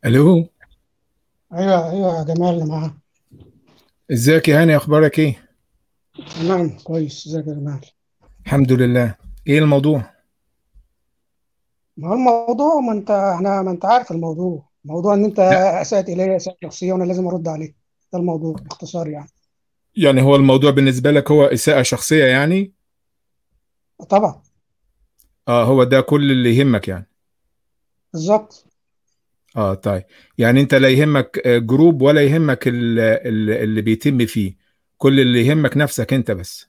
الو ايوه ايوه يا جمال اللي معاه ازيك يا هاني اخبارك ايه تمام كويس ازيك يا جمال الحمد لله ايه الموضوع ما هو الموضوع ما انت احنا ما انت عارف الموضوع موضوع ان انت لا اسأت الي اسئله شخصيه وانا لازم ارد عليك ده الموضوع باختصار يعني يعني هو الموضوع بالنسبه لك هو اساءه شخصيه يعني طبعا اه هو ده كل اللي يهمك يعني بالظبط اه طيب يعني انت لا يهمك آه، جروب ولا يهمك ال- ال- اللي بيتم فيه كل اللي يهمك نفسك انت بس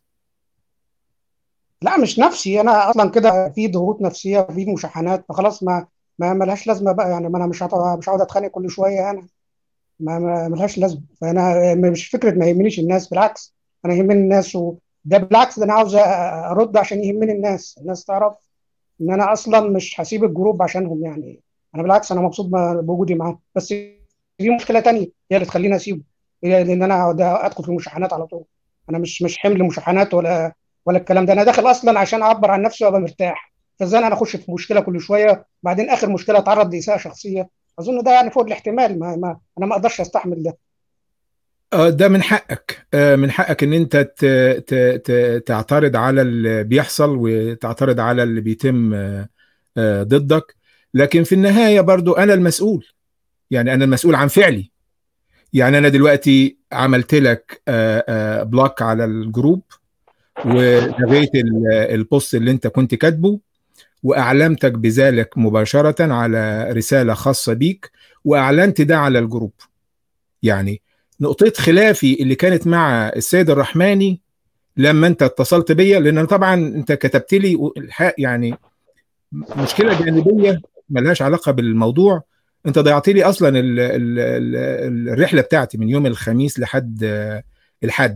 لا مش نفسي انا اصلا كده في ضغوط نفسيه في مشاحنات فخلاص ما ما ملهاش لازمه بقى يعني ما انا مش هقعد مش هقعد اتخانق كل شويه انا ما ما ملهاش لازمه فانا مش فكره ما يهمنيش الناس بالعكس انا يهمني الناس وده بالعكس ده انا عاوز ارد عشان يهمني الناس الناس تعرف ان انا اصلا مش هسيب الجروب عشانهم يعني انا بالعكس انا مبسوط ب- بوجودي معاهم بس في مشكله تانية هي اللي تخليني اسيبه هي لان انا أقعد ادخل في مشاحنات على طول انا مش مش حمل مشاحنات ولا ولا الكلام ده انا داخل اصلا عشان اعبر عن نفسي وابقى مرتاح فازاي انا اخش في مشكله كل شويه بعدين اخر مشكله اتعرض لاساءه شخصيه اظن ده يعني فوق الاحتمال ما, ما انا ما اقدرش استحمل ده آه ده من حقك آه من حقك ان انت ت- ت- ت- تعترض على اللي بيحصل وتعترض على اللي بيتم آه، آه، ضدك لكن في النهايه برضو انا المسؤول يعني انا المسؤول عن فعلي يعني انا دلوقتي عملت لك آه، آه، بلوك على الجروب ولغيت ال- البوست اللي انت كنت كاتبه واعلمتك بذلك مباشره على رساله خاصه بيك واعلنت ده على الجروب يعني نقطه خلافي اللي كانت مع السيد الرحماني لما انت اتصلت بيا لان طبعا انت كتبت لي الحق يعني مشكله جانبيه ملهاش علاقه بالموضوع انت ضيعت لي اصلا ال ال ال الرحله بتاعتي من يوم الخميس لحد آه، الحد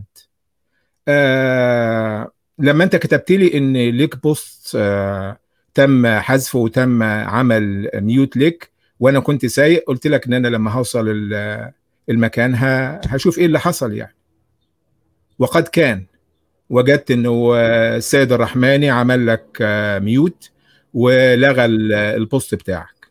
آه لما انت كتبت لي ان ليك بوست آه تم حذفه وتم عمل ميوت ليك وانا كنت سايق قلت لك ان انا لما هوصل ال- المكان ه- هشوف ايه اللي حصل يعني وقد كان وجدت انه آه، السيد الرحماني عمل لك آه، ميوت ولغى ال- البوست بتاعك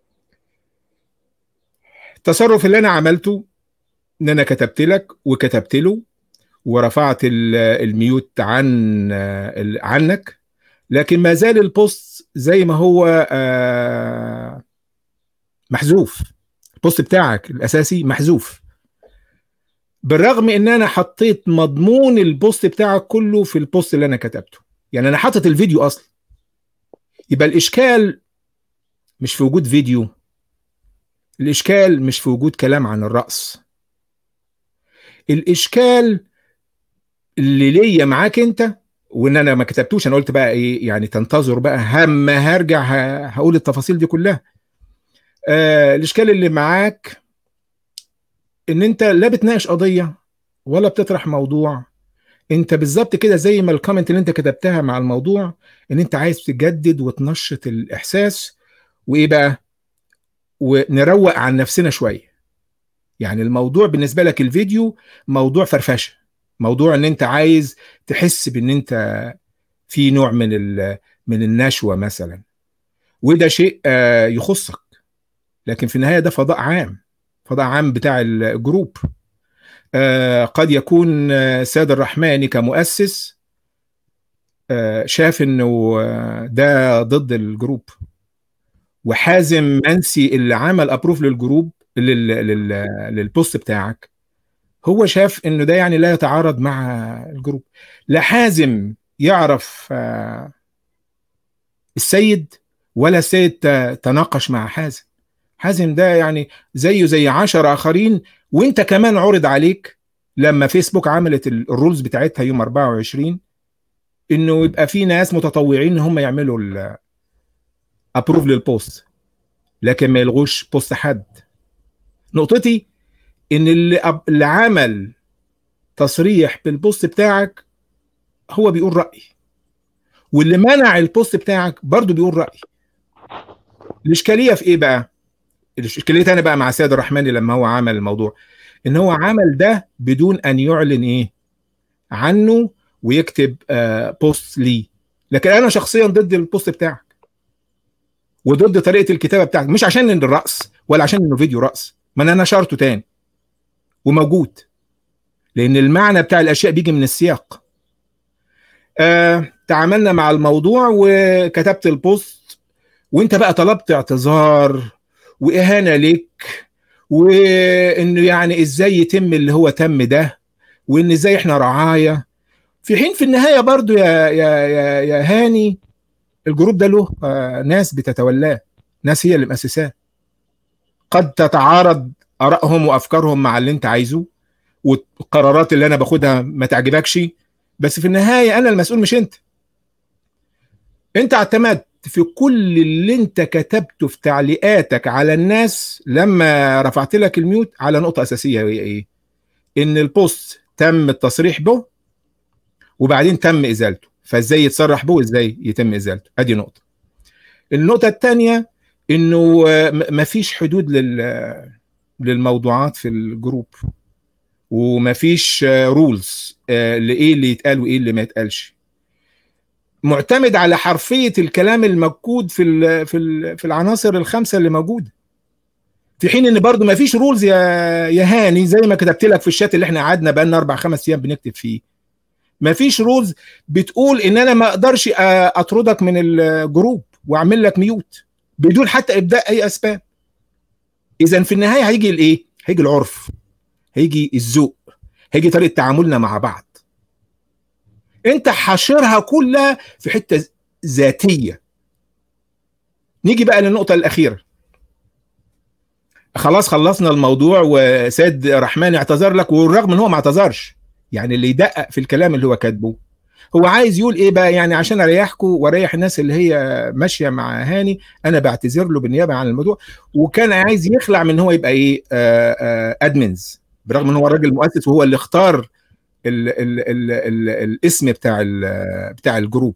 التصرف اللي انا عملته ان انا كتبت لك وكتبت له ورفعت ال- الميوت عن آه، ال- عنك لكن ما زال البوست زي ما هو آه، محذوف البوست بتاعك الاساسي محذوف بالرغم ان انا حطيت مضمون البوست بتاعك كله في البوست اللي انا كتبته يعني انا حاطط الفيديو اصلا يبقى الاشكال مش في وجود فيديو الاشكال مش في وجود كلام عن الرأس الاشكال اللي ليا معاك انت وان انا ما كتبتوش انا قلت بقى ايه يعني تنتظر بقى هم هرجع ه- هقول التفاصيل دي كلها آه الاشكال اللي معاك ان انت لا بتناقش قضيه ولا بتطرح موضوع انت بالظبط كده زي ما الكومنت اللي انت كتبتها مع الموضوع ان انت عايز تجدد وتنشط الاحساس وايه بقى ونروق عن نفسنا شويه يعني الموضوع بالنسبه لك الفيديو موضوع فرفشه موضوع ان انت عايز تحس بان انت في نوع من ال- من النشوه مثلا وده شيء آه، يخصك لكن في النهايه ده فضاء عام فضاء عام بتاع الجروب آه، قد يكون آه، سيد الرحماني كمؤسس آه، شاف انه آه، ده ضد الجروب وحازم منسي اللي عمل ابروف للجروب لل- لل- للبوست بتاعك هو شاف انه ده يعني لا يتعارض مع الجروب لا حازم يعرف آه، السيد ولا السيد ت- تناقش مع حازم حازم ده يعني زيه زي عشر آخرين وانت كمان عرض عليك لما فيسبوك عملت ال- الرولز بتاعتها يوم 24 انه يبقى في ناس متطوعين ان هم يعملوا الابروف للبوست لكن ما يلغوش بوست حد نقطتي ان اللي أب- اللي عمل تصريح بالبوست بتاعك هو بيقول رأي واللي منع البوست بتاعك برضه بيقول رأي الإشكالية في إيه بقى؟ الإشكالية أنا بقى مع سيد الرحماني لما هو عمل الموضوع إن هو عمل ده بدون أن يعلن إيه؟ عنه ويكتب آه بوست ليه لكن أنا شخصيا ضد البوست بتاعك وضد طريقه الكتابه بتاعتك مش عشان الرقص ولا عشان انه فيديو رقص ما انا نشرته تاني وموجود لان المعنى بتاع الاشياء بيجي من السياق آه تعاملنا مع الموضوع وكتبت البوست وانت بقى طلبت اعتذار واهانه لك وانه يعني ازاي يتم اللي هو تم ده وان ازاي احنا رعايه في حين في النهايه برضو يا يا يا, يا هاني الجروب ده له آه ناس بتتولاه ناس هي اللي مؤسساه قد تتعارض ارائهم وافكارهم مع اللي انت عايزه والقرارات اللي انا باخدها ما تعجبكش بس في النهايه انا المسؤول مش انت انت اعتمدت في كل اللي انت كتبته في تعليقاتك على الناس لما رفعت لك الميوت على نقطه اساسيه هي ايه ان البوست تم التصريح به وبعدين تم ازالته فازاي يتصرح به وازاي يتم ازالته ادي نقطه النقطه الثانيه انه مفيش حدود لل للموضوعات في الجروب ومفيش رولز لايه اللي يتقال وايه اللي ما يتقالش معتمد على حرفيه الكلام الموجود في ال في ال في العناصر الخمسه اللي موجوده في حين ان برضه ما فيش رولز يا يا هاني زي ما كتبت لك في الشات اللي احنا قعدنا بقالنا اربع خمس ايام بنكتب فيه ما فيش رولز بتقول ان انا ما اقدرش اطردك من الجروب واعمل لك ميوت بدون حتى ابداء اي اسباب اذا في النهايه هيجي الايه هيجي العرف هيجي الذوق هيجي طريقه تعاملنا مع بعض انت حاشرها كلها في حته ذاتيه نيجي بقى للنقطه الاخيره خلاص خلصنا الموضوع وسيد رحمن اعتذر لك والرغم ان هو ما اعتذرش يعني اللي يدقق في الكلام اللي هو كاتبه هو عايز يقول ايه بقى يعني عشان اريحكم واريح الناس اللي هي ماشيه مع هاني انا بعتذر له بالنيابه عن الموضوع وكان عايز يخلع من هو يبقى ايه ادمنز برغم ان هو الراجل مؤسس وهو اللي اختار ال ال ال ال الاسم بتاع بتاع الجروب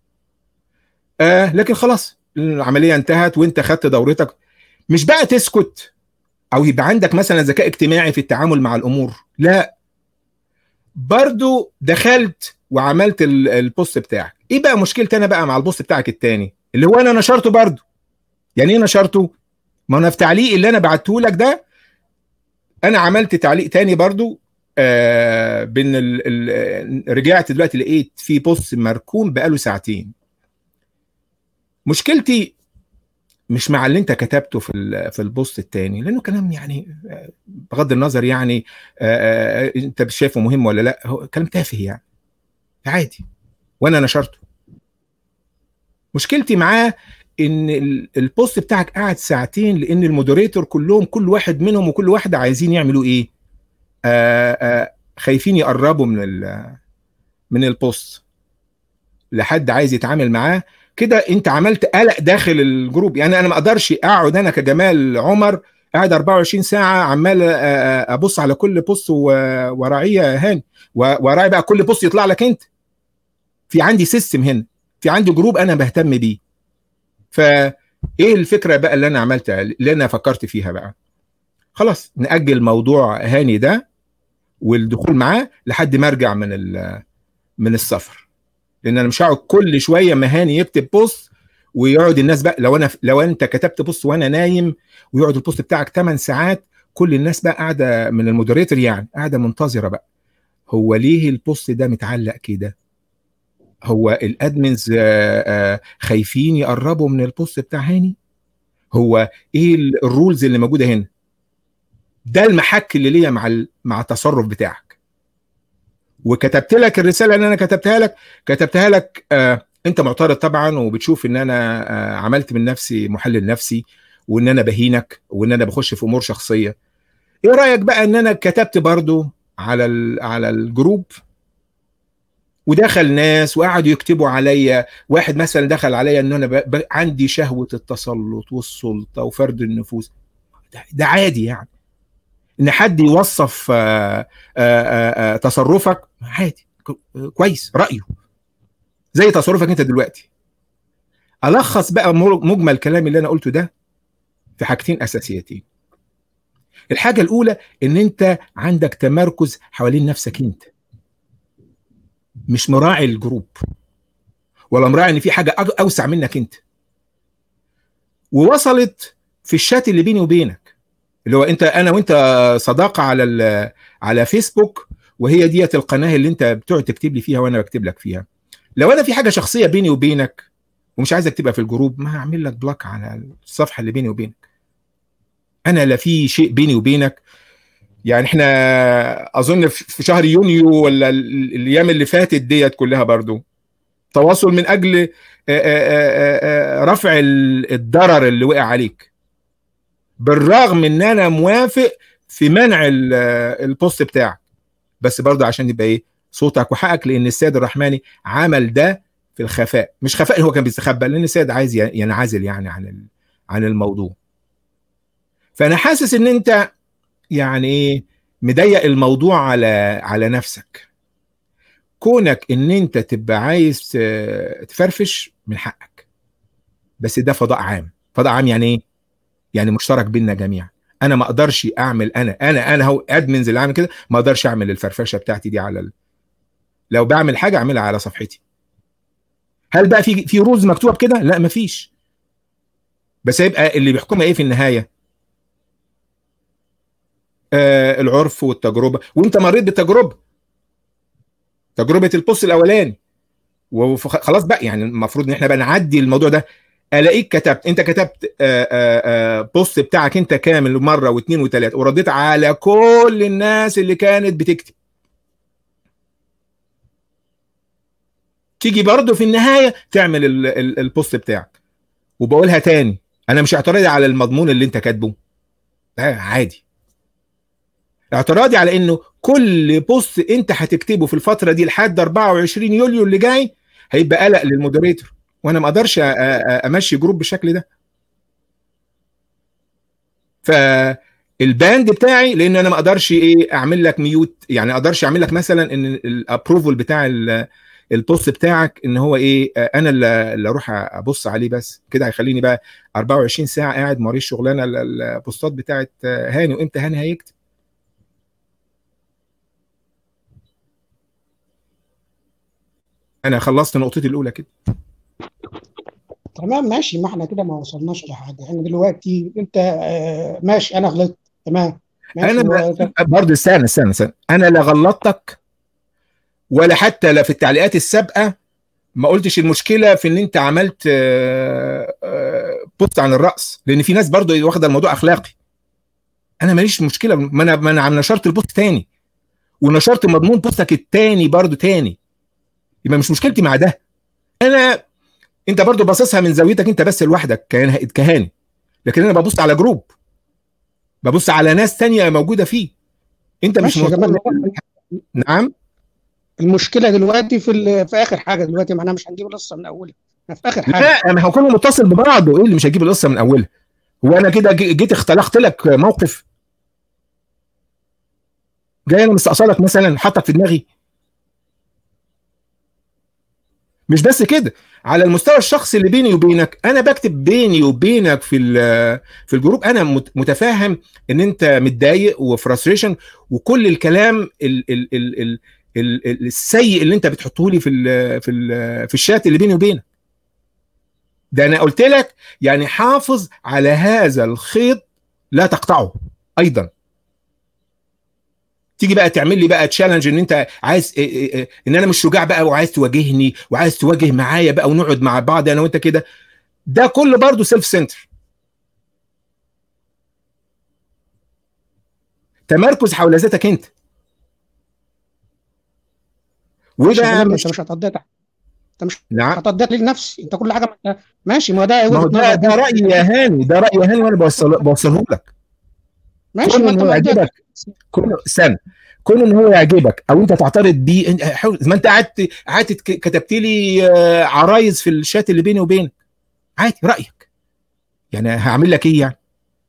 آه لكن خلاص العمليه انتهت وانت خدت دورتك مش بقى تسكت او يبقى عندك مثلا ذكاء اجتماعي في التعامل مع الامور لا برضو دخلت وعملت البوست بتاعك ايه بقى مشكلتي انا بقى مع البوست بتاعك التاني اللي هو انا نشرته برضو يعني ايه نشرته ما انا في تعليق اللي انا بعته لك ده انا عملت تعليق تاني برضو آه بين ال ال رجعت دلوقتي لقيت في بوست مركون بقاله ساعتين مشكلتي مش مع اللي انت كتبته في في البوست الثاني لانه كلام يعني بغض النظر يعني آه انت شايفه مهم ولا لا هو كلام تافه يعني عادي وانا نشرته مشكلتي معاه ان البوست بتاعك قاعد ساعتين لان المودريتور كلهم كل واحد منهم وكل واحده عايزين يعملوا ايه آآ آآ خايفين يقربوا من من البوست لحد عايز يتعامل معاه كده انت عملت قلق داخل الجروب يعني انا ما اقدرش اقعد انا كجمال عمر قاعد 24 ساعه عمال ابص على كل بوست وراعيه يا هاني وراعي بقى كل بوست يطلع لك انت في عندي سيستم هنا في عندي جروب انا بهتم بيه فايه الفكره بقى اللي انا عملتها اللي انا فكرت فيها بقى خلاص ناجل موضوع هاني ده والدخول معاه لحد ما ارجع من من السفر لان انا مش هقعد كل شويه ما هاني يكتب بوست ويقعد الناس بقى لو انا لو انت كتبت بوست وانا نايم ويقعد البوست بتاعك 8 ساعات كل الناس بقى قاعده من المودريتور يعني قاعده منتظره بقى هو ليه البوست ده متعلق كده هو الادمنز خايفين يقربوا من البوست بتاع هاني هو ايه الرولز اللي موجوده هنا ده المحك اللي ليا مع مع التصرف بتاعك وكتبت لك الرساله اللي انا كتبتها لك كتبتها لك آه انت معترض طبعا وبتشوف ان انا آه عملت من نفسي محلل نفسي وان انا بهينك وان انا بخش في امور شخصيه ايه رايك بقى ان انا كتبت برضو على على الجروب ودخل ناس وقعدوا يكتبوا عليا واحد مثلا دخل عليا ان انا ب... ب... عندي شهوه التسلط والسلطه وفرد النفوس ده, ده عادي يعني ان حد يوصف آآ آآ تصرفك عادي كويس رايه زي تصرفك انت دلوقتي الخص بقى مجمل كلامي اللي انا قلته ده في حاجتين اساسيتين الحاجه الاولى ان انت عندك تمركز حوالين نفسك انت مش مراعي الجروب ولا مراعي ان في حاجه اوسع منك انت ووصلت في الشات اللي بيني وبينك اللي هو انت انا وانت صداقه على على فيسبوك وهي ديت القناه اللي انت بتقعد تكتب لي فيها وانا بكتب لك فيها لو انا في حاجه شخصيه بيني وبينك ومش عايزك تبقى في الجروب ما هعمل لك بلوك على الصفحه اللي بيني وبينك انا لا في شيء بيني وبينك يعني احنا اظن في شهر يونيو ولا الايام اللي فاتت ديت كلها برضو تواصل من اجل رفع الضرر اللي وقع عليك بالرغم ان انا موافق في منع البوست بتاعك بس برضه عشان يبقى ايه صوتك وحقك لان السيد الرحماني عمل ده في الخفاء مش خفاء هو كان بيستخبى لان السيد عايز ينعزل يعني عن عن الموضوع فانا حاسس ان انت يعني ايه مضيق الموضوع على على نفسك كونك ان انت تبقى عايز تفرفش من حقك بس ده فضاء عام فضاء عام يعني ايه يعني مشترك بيننا جميعا انا ما اقدرش اعمل انا انا انا هو ادمنز اللي عامل كده ما اقدرش اعمل الفرفشه بتاعتي دي على ال... لو بعمل حاجه اعملها على صفحتي هل بقى في في رولز مكتوبه بكده لا مفيش بس هيبقى اللي بيحكمها ايه في النهايه آه العرف والتجربه وانت مريت بالتجربه تجربه البوست الاولاني وخلاص بقى يعني المفروض ان احنا بقى نعدي الموضوع ده الاقيك كتبت انت كتبت آآ آآ بوست بتاعك انت كامل مره واثنين وثلاثه ورديت على كل الناس اللي كانت بتكتب تيجي برضه في النهايه تعمل ال ال البوست بتاعك وبقولها تاني انا مش اعتراضي على المضمون اللي انت كاتبه لا عادي اعتراضي على انه كل بوست انت هتكتبه في الفتره دي لحد 24 يوليو اللي جاي هيبقى قلق للمودريتور وانا ما اقدرش امشي جروب بالشكل ده فالباند بتاعي لان انا ما اقدرش ايه اعمل لك ميوت يعني ما اقدرش اعمل لك مثلا ان الابروفل بتاع البوست بتاعك ان هو ايه انا اللي اروح ابص عليه بس كده هيخليني بقى 24 ساعه قاعد موريش شغلانه البوستات بتاعت هاني وامتى هاني هيكتب انا خلصت نقطتي الاولى كده تمام ماشي ما احنا كده ما وصلناش لحاجه احنا دلوقتي انت آه ماشي انا غلطت تمام انا برضه استنى استنى استنى انا لا غلطتك ولا حتى لا في التعليقات السابقه ما قلتش المشكله في ان انت عملت آه آه بوست عن الرقص لان في ناس برضه واخده الموضوع اخلاقي انا ماليش مشكله ما انا ما انا نشرت البوست تاني ونشرت مضمون بوستك التاني برضه تاني يبقى مش مشكلتي مع ده انا انت برضو باصصها من زاويتك انت بس لوحدك كهاني لكن انا ببص على جروب ببص على ناس تانية موجودة فيه انت مش موجود نعم المشكله دلوقتي في في اخر حاجه دلوقتي ما احنا مش هنجيب القصه من اولها احنا في اخر حاجه لا ما هو كله متصل ببعضه ايه اللي مش هجيب القصه من اولها هو انا كده جيت اختلقت لك موقف جاي انا مستقصلك مثلا حطك في دماغي مش بس كده على المستوى الشخصي اللي بيني وبينك انا بكتب بيني وبينك في في الجروب انا متفاهم ان انت متضايق وفرستريشن وكل الكلام ال ال ال ال ال السيء اللي انت بتحطه لي في ال في ال في الشات اللي بيني وبينك ده انا قلت لك يعني حافظ على هذا الخيط لا تقطعه ايضا تيجي بقى تعمل لي بقى تشالنج ان انت عايز إيه إيه إيه ان انا مش شجاع بقى وعايز تواجهني وعايز تواجه معايا بقى ونقعد مع بعض انا وانت كده ده كله برضه سيلف سنتر تمركز حول ذاتك انت وده مش انت مش هتقضيها انت مش نعم هتقضيها لنفسي انت كل حاجه ماشي ما ده ما هو ده, ده رايي يا هاني ده رايي يا هاني وانا بوصل بوصله لك ماشي ما انت يعجبك كون استنى كون ان هو يعجبك او انت تعترض بيه ما انت قعدت قعدت كتبت لي عرايز في الشات اللي بيني وبينك عادي رايك يعني هعمل لك ايه يعني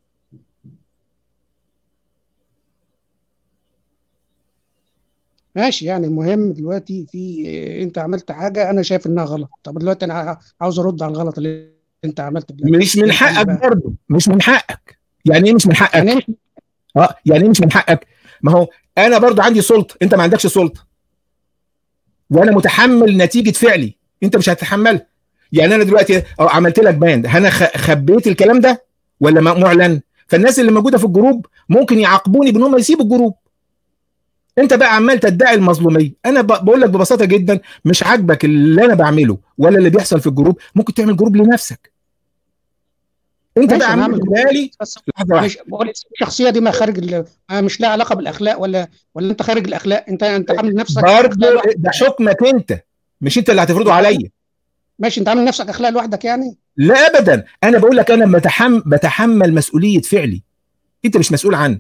ماشي يعني المهم دلوقتي في انت عملت حاجه انا شايف انها غلط طب دلوقتي انا عاوز ارد على الغلط اللي انت عملته مش من حقك برضه مش من حقك يعني ايه مش من حقك يعني اه يعني ايه مش من حقك ما هو انا برضو عندي سلطه انت ما عندكش سلطه وانا متحمل نتيجه فعلي انت مش هتتحملها يعني انا دلوقتي أو عملت لك باند انا خ- خبيت الكلام ده ولا م- معلن فالناس اللي موجوده في الجروب ممكن يعاقبوني بان هم يسيبوا الجروب انت بقى عمال تدعي المظلوميه انا ب- بقول لك ببساطه جدا مش عاجبك اللي انا بعمله ولا اللي بيحصل في الجروب ممكن تعمل جروب لنفسك انت ماشي، بقى أنا عامل هعمل بالي بس لحظه واحده مش بقول الشخصيه دي ما خارج ال- ما مش لها علاقه بالاخلاق ولا ولا انت خارج الاخلاق انت انت عامل نفسك برضه أخلاق لوحدك. ده حكمك انت مش انت اللي هتفرضه عليا ماشي انت عامل نفسك اخلاق لوحدك يعني لا ابدا انا بقول لك انا بتحمل بتحمل مسؤوليه فعلي انت مش مسؤول عنه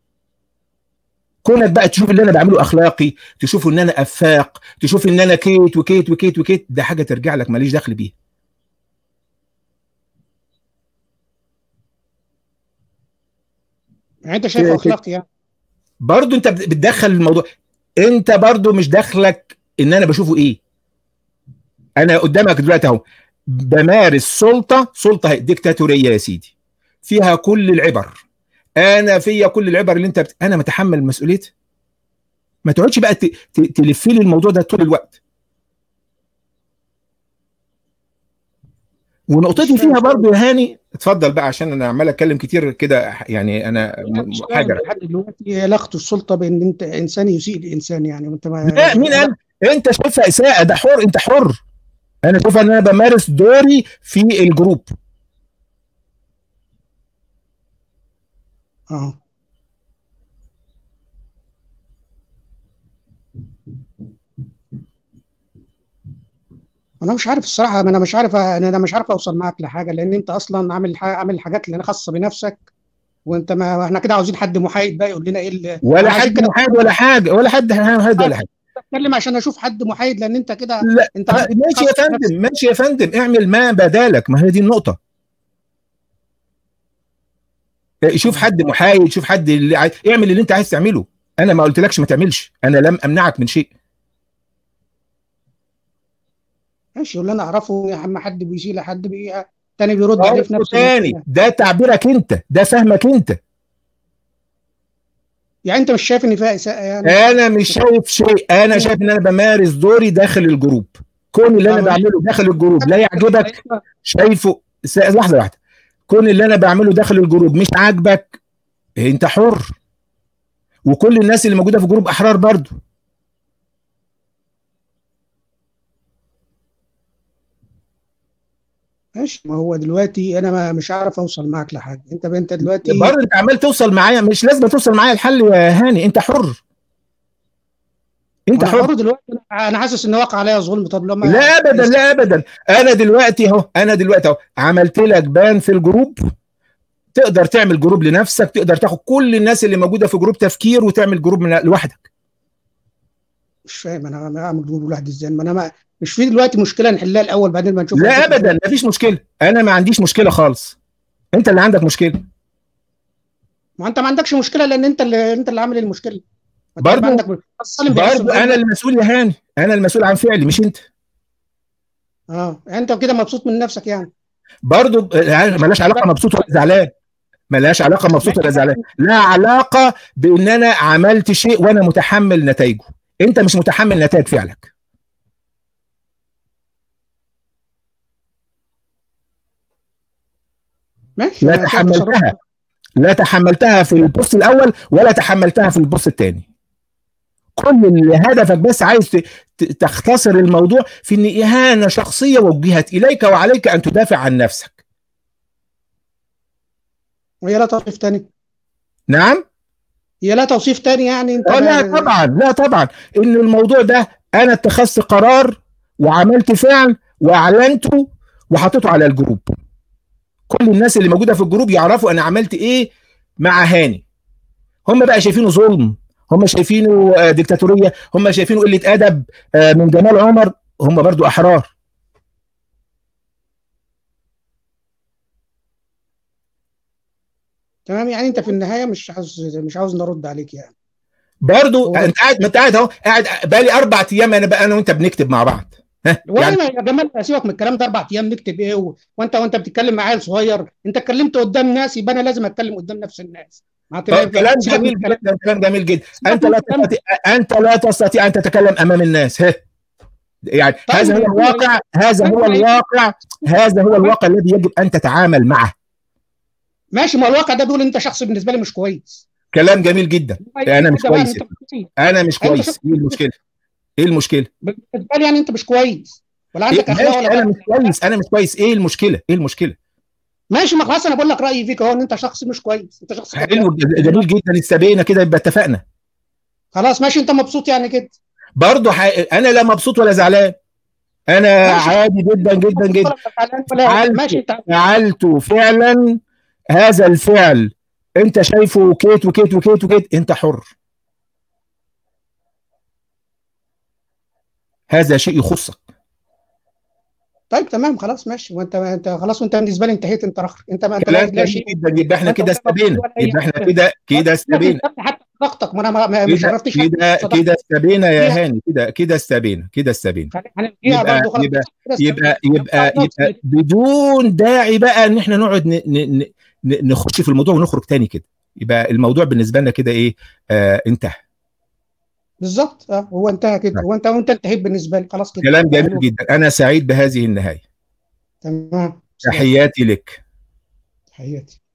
كونك بقى تشوف اللي انا بعمله اخلاقي تشوف ان انا افاق تشوف ان انا كيت وكيت وكيت وكيت ده حاجه ترجع لك ماليش دخل بيها يعني انت شايفه ك- اخلاقي يعني برضه انت بت- بتدخل الموضوع انت برضه مش دخلك ان انا بشوفه ايه انا قدامك دلوقتي اهو بمارس سلطه سلطه ديكتاتوريه يا سيدي فيها كل العبر انا فيا كل العبر اللي انت بت... انا متحمل مسؤوليتها ما تقعدش بقى ت... ت... تلف لي الموضوع ده طول الوقت ونقطتي مش فاهم. فيها برضه يا هاني اتفضل بقى عشان انا عمال اتكلم كتير كده يعني انا م- مش م- فاهم حاجه لحد دلوقتي علاقته السلطه بان انت انسان يسيء لانسان يعني وانت ما لا مين قال انت شايفها اساءه ده حر انت حر انا شايف ان انا بمارس دوري في الجروب اه انا مش عارف الصراحه انا مش عارف انا مش عارف اوصل معاك لحاجه لان انت اصلا عامل ح- عامل الحاجات اللي خاصه بنفسك وانت ما احنا كده عاوزين حد محايد بقى يقول لنا ايه اللي ولا أنا عشان حد كده محايد ولا حاجه ولا حد محايد ولا حاجه بتكلم عشان اشوف حد محايد لان انت كده لا انت ماشي يا خاص بنفسك. فندم ماشي يا فندم اعمل ما بدالك ما هي دي النقطه شوف حد محايد شوف حد اللي عايز اعمل اللي انت عايز تعمله انا ما قلتلكش ما تعملش انا لم امنعك من شيء ماشي واللي انا اعرفه يا عم حد بيشيل حد بي تاني بيرد عليه في برضه نفس تاني الوقت. ده تعبيرك انت ده فهمك انت يعني انت مش شايف ان فيها اساءه يعني انا مش شايف شيء انا شايف ان انا بمارس دوري داخل الجروب كون اللي انا طب بعمله داخل الجروب لا يعجبك شايفه س- لحظه واحده كون اللي انا بعمله داخل الجروب مش عاجبك انت حر وكل الناس اللي موجوده في الجروب احرار برضو ماشي ما هو دلوقتي انا ما مش عارف اوصل معاك لحاجه انت انت دلوقتي برضه انت عمال توصل معايا مش لازم توصل معايا الحل يا هاني انت حر انت انا حر حر دلوقتي أنا- انا حاسس ان واقع عليا ظلم طب لما لا ابدا لا ابدا انا دلوقتي اهو انا دلوقتي اهو عملت لك بان في الجروب تقدر تعمل جروب لنفسك تقدر تاخد كل الناس اللي موجوده في جروب تفكير وتعمل جروب من لوحدك مش فاهم انا انا اعمل جروب لوحدي ازاي ما انا ما مش في دلوقتي مشكله نحلها الاول بعدين ما نشوف لا ابدا مفيش مشكله انا ما عنديش مشكله خالص انت اللي عندك مشكله ما انت ما عندكش مشكله لان انت اللي انت اللي عامل المشكله ما انت برضو- عندك مشكلة. الظالم بيحس برضه بظلم. انا المسؤول يا هاني انا المسؤول عن فعلي مش انت اه يعني انت كده مبسوط من نفسك يعني برضه ملاش علاقه مبسوط ولا زعلان ملاش علاقه مبسوط ولا زعلان لا علاقه بان انا عملت شيء وانا متحمل نتائجه انت مش متحمل نتائج فعلك ماشي لا أنا شايف تحملتها تصرف- لا تحملتها في البوست الاول ولا تحملتها في البوست الثاني كل اللي هدفك بس عايز ت- ت- تختصر الموضوع في ان اهانه شخصيه وجهت اليك وعليك ان تدافع عن نفسك وهي لا توصيف تاني نعم هي لا توصيف تاني يعني انت آه، لا ما- طبعا لا طبعا ان الموضوع ده انا اتخذت قرار وعملت فعل واعلنته وحطيته على الجروب كل الناس اللي موجوده في الجروب يعرفوا انا عملت ايه مع هاني هم بقى شايفينه ظلم هم شايفينه آه، ديكتاتوريه هم شايفينه قله ادب آه، من جمال عمر هم برضو احرار تمام يعني انت في النهايه مش عاوز مش عاوز نرد عليك يعني برضو هو- انت قاعد ما انت قاعد اهو قاعد بقالي اربع ايام انا بقى انا وانت بنكتب مع بعض ها ولا يعني يا جمال سيبك من الكلام ده اربع ايام نكتب ايه و... وانت وانت بتتكلم مع عيل صغير انت اتكلمت قدام ناس يبقى انا لازم اتكلم قدام نفس الناس ما طب كلام سيبك من جميل الكلام. جدا كلام جميل جدا سيبك انت من لا الكلام. تستطيع انت لا تستطيع ان تتكلم امام الناس ها يعني طيب، هذا هو ما- الواقع هذا هو ما- الواقع هذا هو الواقع الذي يجب ان تتعامل معه ماشي ما الواقع ده بيقول انت شخص بالنسبه لي مش كويس كلام جميل جدا انا مش كده بقى كويس انت مش كويس. انا مش أيوة، كويس شوف. ايه المشكله ايه المشكله بالنسبه لي يعني انت مش كويس ولا إيه عندك اخلاق ماشي ولا انا مش بقى. كويس انا مش كويس ايه المشكله ايه المشكله ماشي ما خلاص انا بقول لك رايي فيك اهو ان انت شخص مش كويس انت شخص حلو كذاب. جميل جدا استبينا كده يبقى اتفقنا خلاص ماشي انت مبسوط يعني كده برضه ح... انا لا مبسوط ولا زعلان انا ماشي. عادي جدا جدا جدا ولا فعلت. ماشي انت فعلت فعلا هذا الفعل انت شايفه كيت وكيت وكيت وكيت انت حر هذا شيء يخصك طيب تمام خلاص ماشي وانت انت خلاص وانت بالنسبه لي انتهيت انت رخ انت ما انت كلام لا جميل شيء جدا يبقى احنا أنت كده ولا مبسوط استبينا ولا أي يبقى احنا حاجة. كده كده استبينا حتى صداقتك ما انا ما- ما ما كده شرفتش كده صداقتك. كده استبينا يا فيها. هاني كده كده استبينا كده استبينا هنلغيها يبقى- برضه خلاص يبقى- كده يبقى استنى. يبقى خلاص يبقى كده. بدون داعي بقى ان احنا نقعد ن- ن- ن- نخش في الموضوع ونخرج تاني كده يبقى الموضوع بالنسبه لنا كده ايه آه انتهى بالظبط اه هو انتهى كده نعم. هو انت وانت انتهيت بالنسبه لي خلاص كده كلام جميل حلو. جدا انا سعيد بهذه النهايه تمام تحياتي لك تحياتي